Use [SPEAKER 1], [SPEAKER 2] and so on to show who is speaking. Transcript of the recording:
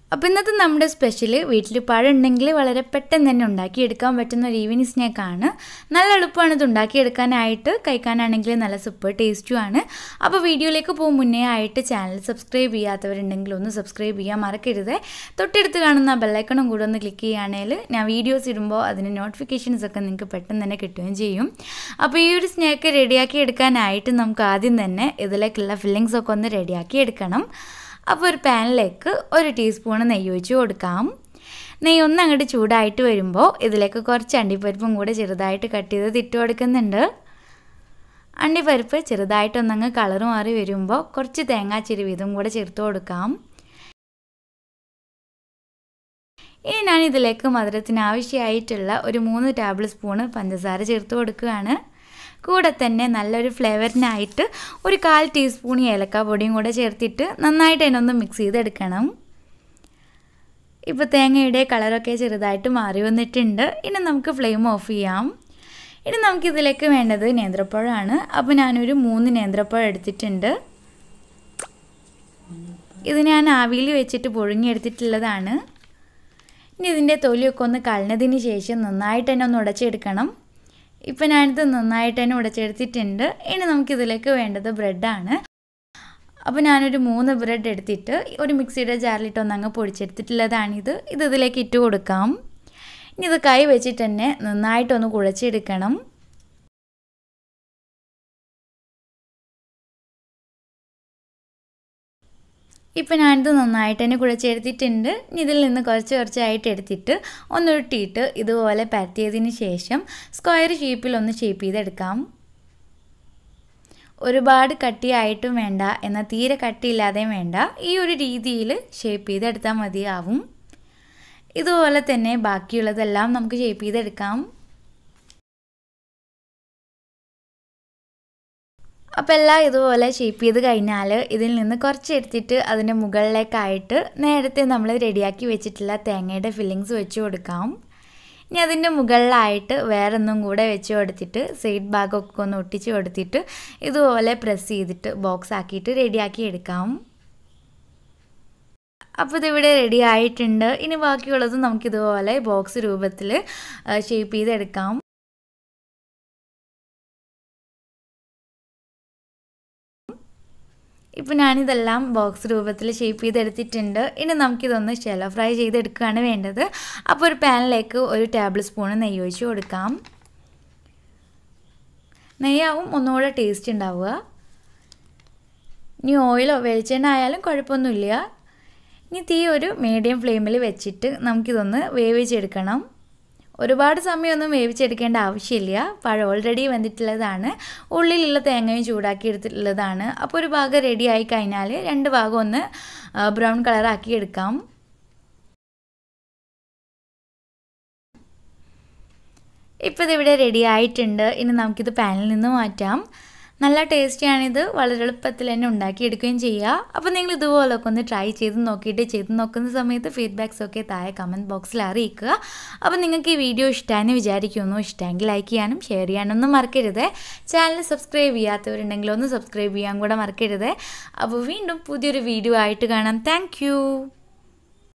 [SPEAKER 1] അപ്പോൾ ഇന്നത്തെ നമ്മുടെ സ്പെഷ്യൽ വീട്ടിൽ പഴം ഉണ്ടെങ്കിൽ വളരെ പെട്ടെന്ന് തന്നെ ഉണ്ടാക്കിയെടുക്കാൻ പറ്റുന്ന ഒരു ഈവനിങ് സ്നാക്കാണ് നല്ല എളുപ്പമാണ് ഇത് ഉണ്ടാക്കിയെടുക്കാനായിട്ട് കഴിക്കാനാണെങ്കിൽ നല്ല സൂപ്പർ ടേസ്റ്റുമാണ് അപ്പോൾ വീഡിയോയിലേക്ക് പോകും മുന്നേ ആയിട്ട് ചാനൽ സബ്സ്ക്രൈബ് ചെയ്യാത്തവരുണ്ടെങ്കിൽ ഒന്ന് സബ്സ്ക്രൈബ് ചെയ്യാൻ മറക്കരുത് തൊട്ടടുത്ത് കാണുന്ന ബെല്ലൈക്കണും കൂടെ ഒന്ന് ക്ലിക്ക് ചെയ്യുകയാണെങ്കിൽ ഞാൻ വീഡിയോസ് ഇടുമ്പോൾ അതിന് നോട്ടിഫിക്കേഷൻസ് ഒക്കെ നിങ്ങൾക്ക് പെട്ടെന്ന് തന്നെ കിട്ടുകയും ചെയ്യും അപ്പോൾ ഈ ഒരു സ്നാക്ക് റെഡിയാക്കി എടുക്കാനായിട്ട് നമുക്ക് ആദ്യം തന്നെ ഇതിലേക്കുള്ള ഫില്ലിങ്സ് ഒക്കെ ഒന്ന് റെഡിയാക്കി എടുക്കണം അപ്പോൾ ഒരു പാനിലേക്ക് ഒരു ടീസ്പൂൺ നെയ്യ് ഒഴിച്ച് കൊടുക്കാം നെയ്യ് ഒന്ന് അങ്ങോട്ട് ചൂടായിട്ട് വരുമ്പോൾ ഇതിലേക്ക് കുറച്ച് അണ്ടിപ്പരിപ്പും കൂടെ ചെറുതായിട്ട് കട്ട് ചെയ്ത് ഇട്ട് കൊടുക്കുന്നുണ്ട് അണ്ടിപ്പരിപ്പ് ചെറുതായിട്ടൊന്നങ്ങ് കളർ മാറി വരുമ്പോൾ കുറച്ച് തേങ്ങാച്ചിരി വീതം കൂടെ ചേർത്ത് കൊടുക്കാം ഇനി ഞാൻ ഇതിലേക്ക് മധുരത്തിന് ആവശ്യമായിട്ടുള്ള ഒരു മൂന്ന് ടേബിൾ സ്പൂണ് പഞ്ചസാര ചേർത്ത് കൊടുക്കുകയാണ് കൂടെ തന്നെ നല്ലൊരു ഫ്ലേവറിനായിട്ട് ഒരു കാൽ ടീസ്പൂൺ ഏലക്ക പൊടിയും കൂടെ ചേർത്തിട്ട് നന്നായിട്ട് അതിനൊന്ന് മിക്സ് ചെയ്തെടുക്കണം ഇപ്പോൾ തേങ്ങയുടെ കളറൊക്കെ ചെറുതായിട്ട് മാറി വന്നിട്ടുണ്ട് ഇനി നമുക്ക് ഫ്ലെയിം ഓഫ് ചെയ്യാം ഇനി നമുക്കിതിലേക്ക് വേണ്ടത് നേന്ത്രപ്പഴമാണ് അപ്പോൾ ഞാനൊരു മൂന്ന് നേന്ത്രപ്പഴം എടുത്തിട്ടുണ്ട് ഇത് ഞാൻ ആവിയിൽ വെച്ചിട്ട് പുഴുങ്ങിയെടുത്തിട്ടുള്ളതാണ് ഇനി ഇതിൻ്റെ തൊലിയൊക്കെ ഒന്ന് കളഞ്ഞതിന് ശേഷം നന്നായിട്ട് തന്നെ ഒന്ന് ഉടച്ചെടുക്കണം ഇപ്പം ഞാനിത് നന്നായിട്ട് തന്നെ ഉടച്ചെടുത്തിട്ടുണ്ട് ഇനി നമുക്കിതിലേക്ക് വേണ്ടത് ബ്രെഡാണ് അപ്പോൾ ഞാനൊരു മൂന്ന് ബ്രെഡ് എടുത്തിട്ട് ഒരു മിക്സിയുടെ ജാറിലിട്ട് ഒന്ന് അങ്ങ് പൊടിച്ചെടുത്തിട്ടുള്ളതാണിത് ഇത് ഇതിലേക്ക് ഇട്ട് കൊടുക്കാം ഇനി ഇത് കൈ വെച്ചിട്ട് തന്നെ നന്നായിട്ടൊന്ന് കുഴച്ചെടുക്കണം ഇപ്പം ഞാനിത് നന്നായിട്ട് തന്നെ കുഴച്ചെടുത്തിട്ടുണ്ട് ഇനി ഇതിൽ നിന്ന് കുറച്ച് കുറച്ചായിട്ട് എടുത്തിട്ട് ഒന്നുരുട്ടിയിട്ട് ഇതുപോലെ പരത്തിയതിന് ശേഷം സ്ക്വയർ ഷേപ്പിൽ ഒന്ന് ഷേപ്പ് ചെയ്തെടുക്കാം ഒരുപാട് കട്ടിയായിട്ടും വേണ്ട എന്നാൽ തീരെ കട്ടിയില്ലാതെയും വേണ്ട ഈ ഒരു രീതിയിൽ ഷേപ്പ് ചെയ്തെടുത്താൽ മതിയാവും ഇതുപോലെ തന്നെ ബാക്കിയുള്ളതെല്ലാം നമുക്ക് ഷേപ്പ് ചെയ്തെടുക്കാം അപ്പോൾ എല്ലാം ഇതുപോലെ ഷേപ്പ് ചെയ്ത് കഴിഞ്ഞാൽ ഇതിൽ നിന്ന് കുറച്ച് എടുത്തിട്ട് അതിൻ്റെ മുകളിലേക്കായിട്ട് നേരത്തെ നമ്മൾ റെഡിയാക്കി വെച്ചിട്ടുള്ള തേങ്ങയുടെ ഫില്ലിങ്സ് വെച്ച് കൊടുക്കാം ഇനി അതിൻ്റെ മുകളിലായിട്ട് വേറൊന്നും കൂടെ വെച്ച് കൊടുത്തിട്ട് സൈഡ് ഭാഗമൊക്കെ ഒന്ന് ഒട്ടിച്ച് കൊടുത്തിട്ട് ഇതുപോലെ പ്രസ് ചെയ്തിട്ട് ബോക്സ് ആക്കിയിട്ട് റെഡിയാക്കി എടുക്കാം അപ്പോൾ ഇതിവിടെ റെഡി ആയിട്ടുണ്ട് ഇനി ബാക്കിയുള്ളത് നമുക്കിതുപോലെ ബോക്സ് രൂപത്തിൽ ഷേപ്പ് ചെയ്തെടുക്കാം ഇപ്പോൾ ഞാനിതെല്ലാം ബോക്സ് രൂപത്തിൽ ഷേപ്പ് ചെയ്തെടുത്തിട്ടുണ്ട് ഇനി നമുക്കിതൊന്ന് ഷെലോ ഫ്രൈ ചെയ്തെടുക്കുകയാണ് വേണ്ടത് അപ്പോൾ ഒരു പാനിലേക്ക് ഒരു ടേബിൾ സ്പൂൺ നെയ്യ് ഒഴിച്ച് കൊടുക്കാം നെയ്യാവും ഒന്നുകൂടെ ടേസ്റ്റ് ഉണ്ടാവുക ഇനി ഓയിലോ വെളിച്ചെണ്ണ ആയാലും കുഴപ്പമൊന്നുമില്ല ഇനി തീ ഒരു മീഡിയം ഫ്ലെയിമിൽ വെച്ചിട്ട് നമുക്കിതൊന്ന് വേവിച്ചെടുക്കണം ഒരുപാട് സമയമൊന്നും വേവിച്ചെടുക്കേണ്ട ആവശ്യമില്ല പഴം ഓൾറെഡി വെന്തിട്ടുള്ളതാണ് ഉള്ളിലുള്ള തേങ്ങയും ചൂടാക്കി എടുത്തിട്ടുള്ളതാണ് അപ്പോൾ ഒരു ഭാഗം റെഡി ആയി കഴിഞ്ഞാൽ രണ്ട് ഭാഗം ഒന്ന് ബ്രൗൺ കളറാക്കി എടുക്കാം ഇപ്പോൾ ഇതിവിടെ റെഡി ആയിട്ടുണ്ട് ഇനി നമുക്കിത് പാനിൽ നിന്ന് മാറ്റാം നല്ല ടേസ്റ്റിയാണിത് വളരെ എളുപ്പത്തിൽ തന്നെ ഉണ്ടാക്കിയെടുക്കുകയും ചെയ്യുക അപ്പോൾ നിങ്ങൾ ഇതുപോലൊക്കെ ഒന്ന് ട്രൈ ചെയ്ത് നോക്കിയിട്ട് ചെയ്ത് നോക്കുന്ന സമയത്ത് ഫീഡ്ബാക്സ് ഒക്കെ താഴെ കമൻറ്റ് ബോക്സിൽ അറിയിക്കുക അപ്പോൾ നിങ്ങൾക്ക് ഈ വീഡിയോ ഇഷ്ടമായെന്ന് വിചാരിക്കുന്നു ഇഷ്ടമെങ്കിൽ ലൈക്ക് ചെയ്യാനും ഷെയർ ചെയ്യാനൊന്നും മറക്കരുത് ചാനൽ സബ്സ്ക്രൈബ് ചെയ്യാത്തവരുണ്ടെങ്കിൽ ഒന്ന് സബ്സ്ക്രൈബ് ചെയ്യാൻ കൂടെ മറക്കരുത് അപ്പോൾ വീണ്ടും പുതിയൊരു വീഡിയോ ആയിട്ട് കാണാം താങ്ക്